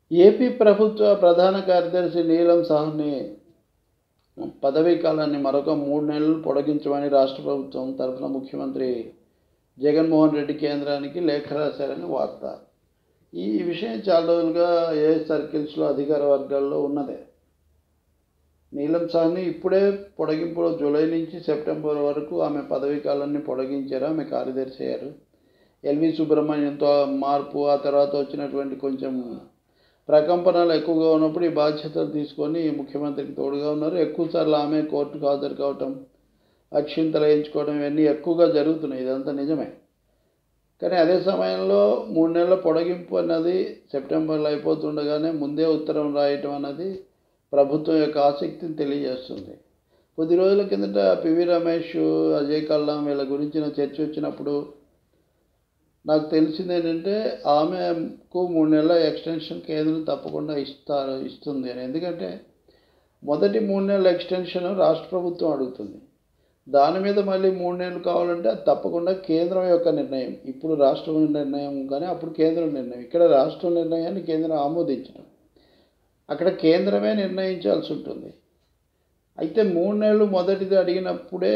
AP ప్రభుత్వ ప్రధాన కార్యదర్శి నీలం సాహ్ని పదవీ కాలాన్ని మరొక మూడు నెలలు పొడిగించమని రాష్ట్ర ప్రభుత్వం తరఫున ముఖ్యమంత్రి జగన్మోహన్ రెడ్డి కేంద్రానికి లేఖ రాశారని వార్త ఈ విషయం చాలా రోజులుగా ఏ సర్కిల్స్లో అధికార వర్గాల్లో ఉన్నదే నీలం సాహ్ని ఇప్పుడే పొడిగింపు జూలై నుంచి సెప్టెంబర్ వరకు ఆమె పదవీ కాలాన్ని పొడిగించారు ఆమె కార్యదర్శి అయ్యారు ఎల్వి సుబ్రహ్మణ్యంతో మార్పు ఆ తర్వాత వచ్చినటువంటి కొంచెం ప్రకంపనలు ఎక్కువగా ఉన్నప్పుడు ఈ బాధ్యతలు తీసుకొని ముఖ్యమంత్రికి తోడుగా ఉన్నారు ఎక్కువసార్లు ఆమె కోర్టుకు హాజరు కావటం అక్షింతలు వేయించుకోవడం ఇవన్నీ ఎక్కువగా జరుగుతున్నాయి ఇదంతా నిజమే కానీ అదే సమయంలో మూడు నెలల పొడిగింపు అన్నది సెప్టెంబర్లో అయిపోతుండగానే ముందే ఉత్తరం రాయటం అన్నది ప్రభుత్వం యొక్క ఆసక్తిని తెలియజేస్తుంది కొద్ది రోజుల కిందట పివి రమేష్ అజయ్ కల్లాం వీళ్ళ గురించిన చర్చ వచ్చినప్పుడు నాకు తెలిసింది ఏంటంటే ఆమెకు మూడు నెలల ఎక్స్టెన్షన్ కేంద్రం తప్పకుండా ఇస్తారు ఇస్తుంది అని ఎందుకంటే మొదటి మూడు నెలల ఎక్స్టెన్షన్ రాష్ట్ర ప్రభుత్వం అడుగుతుంది దాని మీద మళ్ళీ మూడు నెలలు కావాలంటే అది తప్పకుండా కేంద్రం యొక్క నిర్ణయం ఇప్పుడు రాష్ట్రం నిర్ణయం కానీ అప్పుడు కేంద్రం నిర్ణయం ఇక్కడ రాష్ట్రం నిర్ణయాన్ని కేంద్రం ఆమోదించడం అక్కడ కేంద్రమే నిర్ణయించాల్సి ఉంటుంది అయితే మూడు నెలలు మొదటిది అడిగినప్పుడే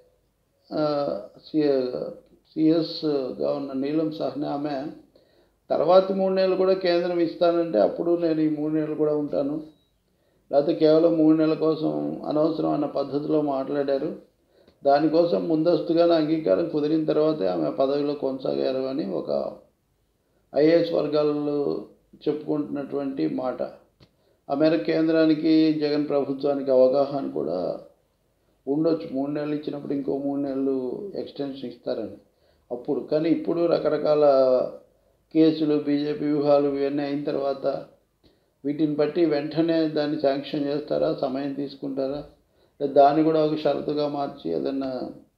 సిఎస్గా ఉన్న నీలం సాహ్ని ఆమె తర్వాత మూడు నెలలు కూడా కేంద్రం ఇస్తానంటే అప్పుడు నేను ఈ మూడు నెలలు కూడా ఉంటాను లేకపోతే కేవలం మూడు నెలల కోసం అనవసరమైన పద్ధతిలో మాట్లాడారు దానికోసం ముందస్తుగానే అంగీకారం కుదిరిన తర్వాతే ఆమె పదవిలో కొనసాగారు అని ఒక ఐఏఎస్ వర్గాలు చెప్పుకుంటున్నటువంటి మాట అమెరికా కేంద్రానికి జగన్ ప్రభుత్వానికి అవగాహన కూడా ఉండొచ్చు మూడు నెలలు ఇచ్చినప్పుడు ఇంకో మూడు నెలలు ఎక్స్టెన్షన్ ఇస్తారని అప్పుడు కానీ ఇప్పుడు రకరకాల కేసులు బీజేపీ వ్యూహాలు ఇవన్నీ అయిన తర్వాత వీటిని బట్టి వెంటనే దాన్ని శాంక్షన్ చేస్తారా సమయం తీసుకుంటారా దాన్ని కూడా ఒక షరతుగా మార్చి ఏదన్నా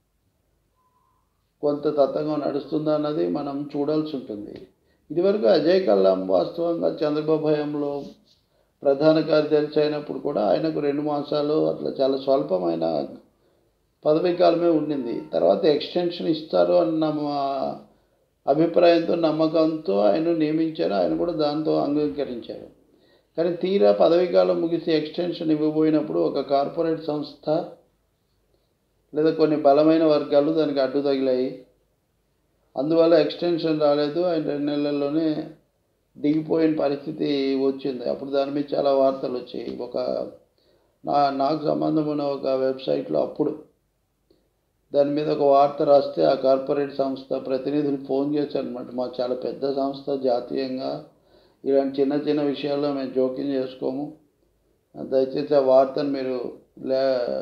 కొంత తత్వంగా నడుస్తుందా అన్నది మనం చూడాల్సి ఉంటుంది ఇదివరకు అజయ్ కల్లాం వాస్తవంగా చంద్రబాబు హయాంలో ప్రధాన కార్యదర్శి అయినప్పుడు కూడా ఆయనకు రెండు మాసాలు అట్లా చాలా స్వల్పమైన పదవీ కాలమే ఉండింది తర్వాత ఎక్స్టెన్షన్ ఇస్తారు అన్న అభిప్రాయంతో నమ్మకంతో ఆయన నియమించారు ఆయన కూడా దాంతో అంగీకరించారు కానీ తీరా పదవీ కాలం ముగిసి ఎక్స్టెన్షన్ ఇవ్వబోయినప్పుడు ఒక కార్పొరేట్ సంస్థ లేదా కొన్ని బలమైన వర్గాలు దానికి అడ్డు తగిలాయి అందువల్ల ఎక్స్టెన్షన్ రాలేదు ఆయన రెండు నెలల్లోనే దిగిపోయిన పరిస్థితి వచ్చింది అప్పుడు దాని మీద చాలా వార్తలు వచ్చాయి ఒక నా నాకు సంబంధం ఉన్న ఒక వెబ్సైట్లో అప్పుడు దాని మీద ఒక వార్త రాస్తే ఆ కార్పొరేట్ సంస్థ ప్రతినిధులు ఫోన్ చేశారు అనమాట మాకు చాలా పెద్ద సంస్థ జాతీయంగా ఇలాంటి చిన్న చిన్న విషయాల్లో మేము జోక్యం చేసుకోము దయచేసి ఆ వార్తను మీరు లే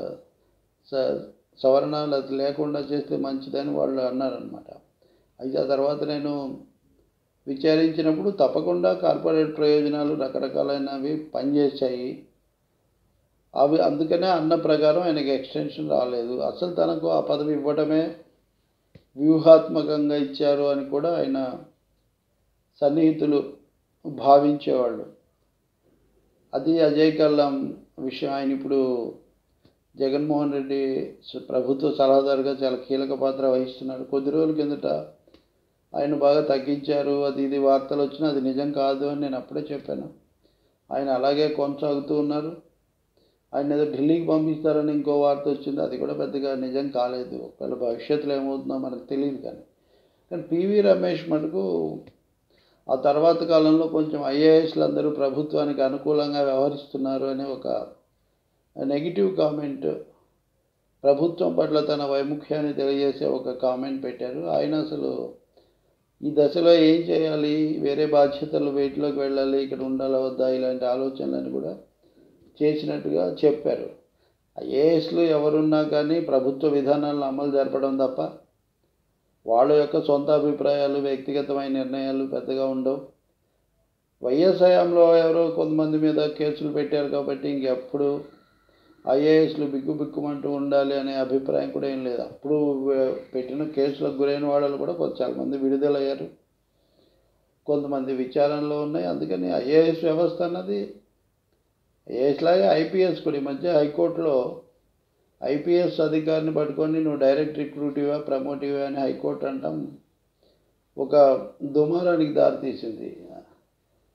సవరణ లేకుండా చేస్తే మంచిదని వాళ్ళు అన్నారనమాట అయితే ఆ తర్వాత నేను విచారించినప్పుడు తప్పకుండా కార్పొరేట్ ప్రయోజనాలు రకరకాలైనవి పనిచేశాయి అవి అందుకనే అన్న ప్రకారం ఆయనకి ఎక్స్టెన్షన్ రాలేదు అసలు తనకు ఆ పదవి ఇవ్వడమే వ్యూహాత్మకంగా ఇచ్చారు అని కూడా ఆయన సన్నిహితులు భావించేవాళ్ళు అది అజయ్ కల్లాం విషయం ఆయన ఇప్పుడు జగన్మోహన్ రెడ్డి ప్రభుత్వ సలహాదారుగా చాలా కీలక పాత్ర వహిస్తున్నారు కొద్ది రోజుల కిందట ఆయన బాగా తగ్గించారు అది ఇది వార్తలు వచ్చినా అది నిజం కాదు అని నేను అప్పుడే చెప్పాను ఆయన అలాగే కొనసాగుతూ ఉన్నారు ఆయన ఏదో ఢిల్లీకి పంపిస్తారని ఇంకో వార్త వచ్చింది అది కూడా పెద్దగా నిజం కాలేదు ఒకవేళ భవిష్యత్తులో ఏమవుతుందో మనకు తెలియదు కానీ కానీ పివి రమేష్ మటుకు ఆ తర్వాత కాలంలో కొంచెం ఐఏఎస్లు అందరూ ప్రభుత్వానికి అనుకూలంగా వ్యవహరిస్తున్నారు అనే ఒక నెగిటివ్ కామెంట్ ప్రభుత్వం పట్ల తన వైముఖ్యాన్ని తెలియజేసే ఒక కామెంట్ పెట్టారు ఆయన అసలు ఈ దశలో ఏం చేయాలి వేరే బాధ్యతలు వేటిలోకి వెళ్ళాలి ఇక్కడ ఉండాలా వద్దా ఇలాంటి ఆలోచనలను కూడా చేసినట్టుగా చెప్పారు ఐఏఎస్లు ఎవరున్నా కానీ ప్రభుత్వ విధానాలను అమలు జరపడం తప్ప వాళ్ళ యొక్క సొంత అభిప్రాయాలు వ్యక్తిగతమైన నిర్ణయాలు పెద్దగా ఉండవు వైఎస్ హయాంలో ఎవరో కొంతమంది మీద కేసులు పెట్టారు కాబట్టి ఇంకెప్పుడు ఐఏఎస్లు బిక్కు బిక్కుమంటూ ఉండాలి అనే అభిప్రాయం కూడా ఏం లేదు అప్పుడు పెట్టిన కేసులకు గురైన వాళ్ళు కూడా కొంత చాలామంది విడుదలయ్యారు కొంతమంది విచారణలో ఉన్నాయి అందుకని ఐఏఎస్ వ్యవస్థ అన్నది ఐఏఎస్ లాగే ఐపీఎస్ కూడా ఈ మధ్య హైకోర్టులో ఐపీఎస్ అధికారిని పట్టుకొని నువ్వు డైరెక్ట్ రిక్రూటివా ప్రమోటివా అని హైకోర్టు అంటాం ఒక దుమారానికి దారితీసింది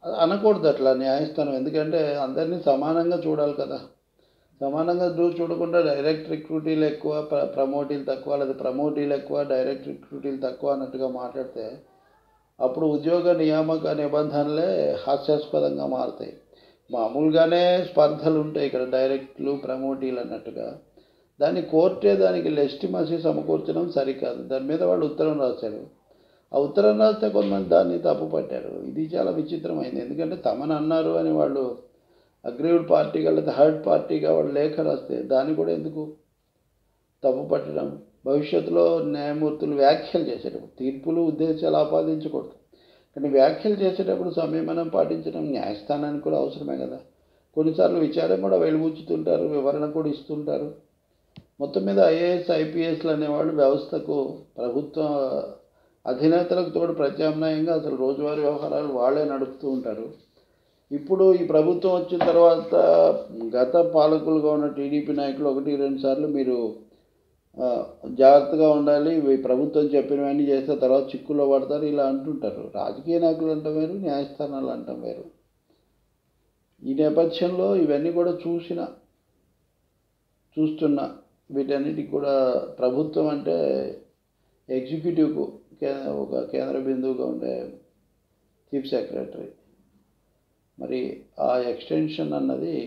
అది అనకూడదు అట్లా న్యాయస్థానం ఎందుకంటే అందరినీ సమానంగా చూడాలి కదా సమానంగా చూ చూడకుండా డైరెక్ట్ రిక్రూటీలు ఎక్కువ ప్ర ప్రమోటీలు తక్కువ లేదా ప్రమోటీలు ఎక్కువ డైరెక్ట్ రిక్రూటీలు తక్కువ అన్నట్టుగా మాట్లాడితే అప్పుడు ఉద్యోగ నియామక నిబంధనలే హాస్యాస్పదంగా మారుతాయి మామూలుగానే స్పర్ధలు ఉంటాయి ఇక్కడ డైరెక్ట్లు ప్రమోటీలు అన్నట్టుగా దాన్ని కోర్టే దానికి లెస్టిమసి సమకూర్చడం సరికాదు దాని మీద వాళ్ళు ఉత్తరం రాశారు ఆ ఉత్తరం రాస్తే కొంతమంది దాన్ని తప్పు పట్టారు ఇది చాలా విచిత్రమైంది ఎందుకంటే తమను అన్నారు అని వాళ్ళు అగ్రీవ్డ్ పార్టీగా లేదా థర్డ్ పార్టీగా వాళ్ళు లేఖ రాస్తే దాన్ని కూడా ఎందుకు తప్పు పట్టడం భవిష్యత్తులో న్యాయమూర్తులు వ్యాఖ్యలు చేసేటప్పుడు తీర్పులు ఉద్దేశాలు ఆపాదించకూడదు కానీ వ్యాఖ్యలు చేసేటప్పుడు సంయమనం పాటించడం న్యాయస్థానానికి కూడా అవసరమే కదా కొన్నిసార్లు విచారం కూడా వెలుగుచ్చుతుంటారు వివరణ కూడా ఇస్తుంటారు మొత్తం మీద ఐఏఎస్ ఐపీఎస్లు అనేవాళ్ళు వ్యవస్థకు ప్రభుత్వ అధినేతలకు తోడు ప్రత్యామ్నాయంగా అసలు రోజువారీ వ్యవహారాలు వాళ్ళే నడుపుతూ ఉంటారు ఇప్పుడు ఈ ప్రభుత్వం వచ్చిన తర్వాత గత పాలకులుగా ఉన్న టీడీపీ నాయకులు ఒకటి రెండు సార్లు మీరు ఆ, జాగ్రత్తగా ఉండాలి ఈ ప్రభుత్వం చెప్పినవన్నీ చేస్తే తర్వాత చిక్కుల్లో పడతారు ఇలా అంటుంటారు రాజకీయ నాయకులు అంటాం వేరు న్యాయస్థానాలు అంటాం వేరు ఈ నేపథ్యంలో ఇవన్నీ కూడా చూసిన చూస్తున్నా వీటన్నిటికి కూడా ప్రభుత్వం అంటే ఎగ్జిక్యూటివ్కు కే ఒక కేంద్ర బిందువుగా ఉండే చీఫ్ సెక్రటరీ మరి ఆ ఎక్స్టెన్షన్ అన్నది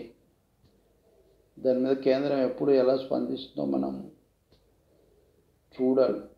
దాని మీద కేంద్రం ఎప్పుడు ఎలా స్పందిస్తుందో మనం చూడాలి